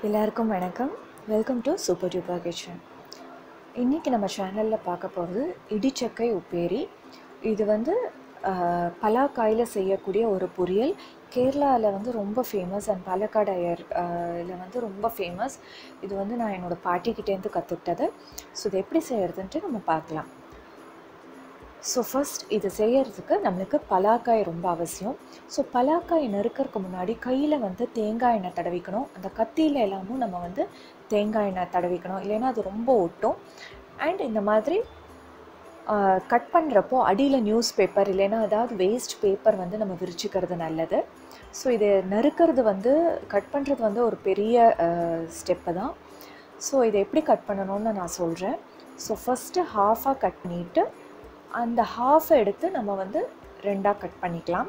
எல்லாருக்கும் வணக்கம் welcome to super டியூபா கிச்சன் இன்றைக்கி நம்ம சேனலில் பார்க்க போகிறது இடிச்சக்கை உப்பேரி இது வந்து ஆஹ், பலாக்காயில் செய்யக்கூடிய ஒரு பொரியல் கேரளாவில் வந்து ரொம்ப ஃபேமஸ் அண்ட் பாலக்காடு ஐயர் இதில் வந்து ரொம்ப ஃபேமஸ் இது வந்து நான் என்னோடய பாட்டிக்கிட்டேருந்து கற்றுக்கிட்டது ஸோ இது எப்படி செய்கிறதுன்ட்டு நம்ம பார்க்கலாம் ஸோ ஃபர்ஸ்ட் இது செய்யறதுக்கு நம்மளுக்கு பலாக்காய் ரொம்ப அவசியம் ஸோ பலாக்காய் நறுக்கறதுக்கு முன்னாடி கையில் வந்து தேங்காய் எண்ணெய் தடவிக்கணும் அந்த கத்தியில் எல்லாமும் நம்ம வந்து தேங்காய் எண்ணெய் தடவிக்கணும் இல்லைன்னா அது ரொம்ப ஒட்டும் அண்ட் இந்த மாதிரி கட் பண்ணுறப்போ அடியில் நியூஸ் பேப்பர் இல்லைன்னா ஏதாவது வேஸ்ட் பேப்பர் வந்து நம்ம விரிச்சுக்கிறது நல்லது ஸோ இது நறுக்கிறது வந்து கட் பண்ணுறது வந்து ஒரு பெரிய ஸ்டெப்பு தான் ஸோ இதை எப்படி கட் பண்ணணும்னு நான் சொல்கிறேன் ஸோ ஃபஸ்ட்டு ஹாஃபாக கட் பண்ணிவிட்டு அந்த ஹாஃபை எடுத்து நம்ம வந்து ரெண்டாக கட் பண்ணிக்கலாம்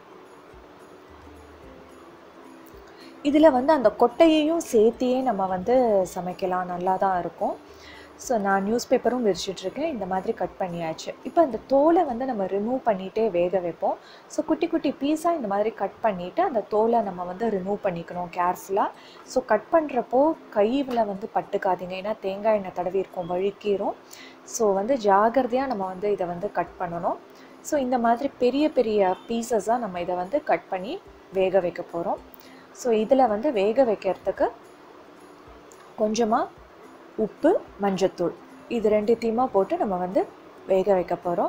இதில் வந்து அந்த கொட்டையையும் சேர்த்தியே நம்ம வந்து சமைக்கலாம் நல்லா தான் இருக்கும் ஸோ நான் நியூஸ் பேப்பரும் விரிச்சிட்ருக்கேன் இந்த மாதிரி கட் பண்ணியாச்சு இப்போ அந்த தோலை வந்து நம்ம ரிமூவ் பண்ணிகிட்டே வேக வைப்போம் ஸோ குட்டி குட்டி பீஸாக இந்த மாதிரி கட் பண்ணிவிட்டு அந்த தோலை நம்ம வந்து ரிமூவ் பண்ணிக்கணும் கேர்ஃபுல்லாக ஸோ கட் பண்ணுறப்போ கையில் வந்து பட்டுக்காதீங்க ஏன்னா தேங்காய் எண்ணெய் தடவி இருக்கும் வழுக்கிரும் ஸோ வந்து ஜாகிரதையாக நம்ம வந்து இதை வந்து கட் பண்ணணும் ஸோ இந்த மாதிரி பெரிய பெரிய பீசஸாக நம்ம இதை வந்து கட் பண்ணி வேக வைக்க போகிறோம் ஸோ இதில் வந்து வேக வைக்கிறதுக்கு கொஞ்சமாக உப்பு மஞ்சத்தூள் இது ரெண்டுத்தையுமா போட்டு நம்ம வந்து வேக வைக்க போகிறோம்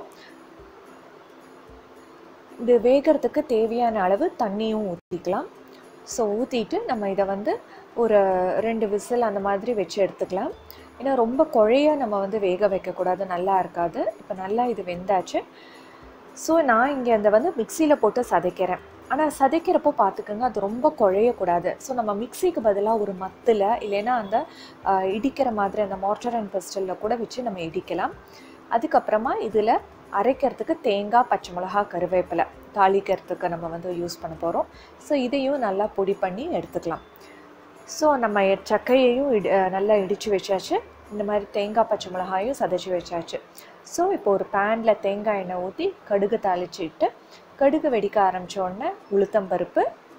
இது வேகிறதுக்கு தேவையான அளவு தண்ணியும் ஊற்றிக்கலாம் ஸோ ஊற்றிட்டு நம்ம இதை வந்து ஒரு ரெண்டு விசில் அந்த மாதிரி வச்சு எடுத்துக்கலாம் ஏன்னா ரொம்ப குழைய நம்ம வந்து வேக வைக்கக்கூடாது நல்லா இருக்காது இப்போ நல்லா இது வெந்தாச்சு ஸோ நான் இங்கே அந்த வந்து மிக்சியில் போட்டு சதைக்கிறேன் ஆனால் சதைக்கிறப்போ பார்த்துக்கோங்க அது ரொம்ப குழையக்கூடாது ஸோ நம்ம மிக்சிக்கு பதிலாக ஒரு மத்தில் இல்லைன்னா அந்த ஆஹ், இடிக்கிற மாதிரி அந்த மார்டர் அண்ட் பெஸ்டலில் கூட வச்சு நம்ம இடிக்கலாம் அதுக்கப்புறமா இதில் அரைக்கிறதுக்கு தேங்காய் பச்சை மிளகா கருவேப்பிலை தாளிக்கிறதுக்கு நம்ம வந்து யூஸ் பண்ண போகிறோம் ஸோ இதையும் நல்லா பொடி பண்ணி எடுத்துக்கலாம் ஸோ நம்ம எ- சக்கையையும் இடி அஹ் நல்லா இடித்து வச்சாச்சு இந்த மாதிரி தேங்காய் பச்சை மிளகாயும் சதைச்சி வச்சாச்சு ஸோ இப்போ ஒரு பேனில் தேங்காய் எண்ணெய் ஊற்றி கடுகு தாளிச்சிட்டு கடுகு வெடிக்க ஆரம்பிச்ச உடனே உளுத்தம்பருப்பு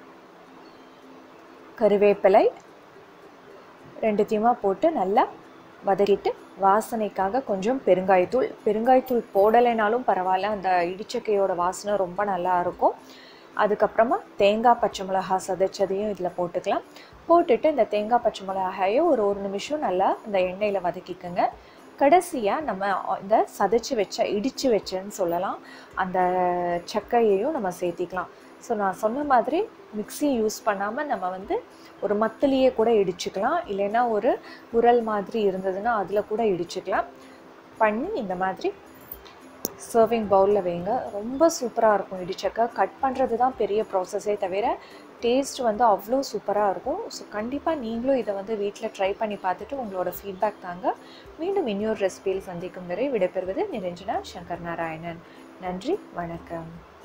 கருவேப்பிலை ரெண்டுத்தையுமா போட்டு நல்லா வதக்கிட்டு வாசனைக்காக கொஞ்சம் பெருங்காயத்தூள் பெருங்காயத்தூள் போடலைனாலும் பரவாயில்ல அந்த இடிச்சக்கையோட வாசனை ரொம்ப நல்லா இருக்கும் அதுக்கப்புறமா தேங்காய் பச்சை மிளகா சதைச்சதையும் இதில் போட்டுக்கலாம் போட்டுட்டு இந்த தேங்காய் பச்சை மிளகாயை ஒரு ஒரு நிமிஷம் நல்லா இந்த எண்ணெயில் வதக்கிக்கோங்க கடைசியாக நம்ம இந்த சதைச்சி வச்ச இடித்து வச்சேன்னு சொல்லலாம் அந்த சக்கையையும் நம்ம சேர்த்திக்கலாம் ஸோ நான் சொன்ன மாதிரி மிக்ஸி யூஸ் பண்ணாமல் நம்ம வந்து ஒரு மத்திலேயே கூட இடிச்சுக்கலாம் இல்லைன்னா ஒரு உரல் மாதிரி இருந்ததுன்னா அதில் கூட இடிச்சுக்கலாம் பண்ணி இந்த மாதிரி சர்விங் பவுலில் வைங்க ரொம்ப சூப்பராக இருக்கும் இடிச்சக்கை கட் பண்ணுறது தான் பெரிய ப்ராசஸே தவிர டேஸ்ட் வந்து அவ்வளோ சூப்பராக இருக்கும் ஸோ கண்டிப்பாக நீங்களும் இதை வந்து வீட்டில் ட்ரை பண்ணி பார்த்துட்டு உங்களோட ஃபீட்பேக் தாங்க மீண்டும் இன்னொரு ரெசிபியில் சந்திக்கும் வரை விடைபெறுவது நிரஞ்சனா சங்கர் நாராயணன் நன்றி வணக்கம்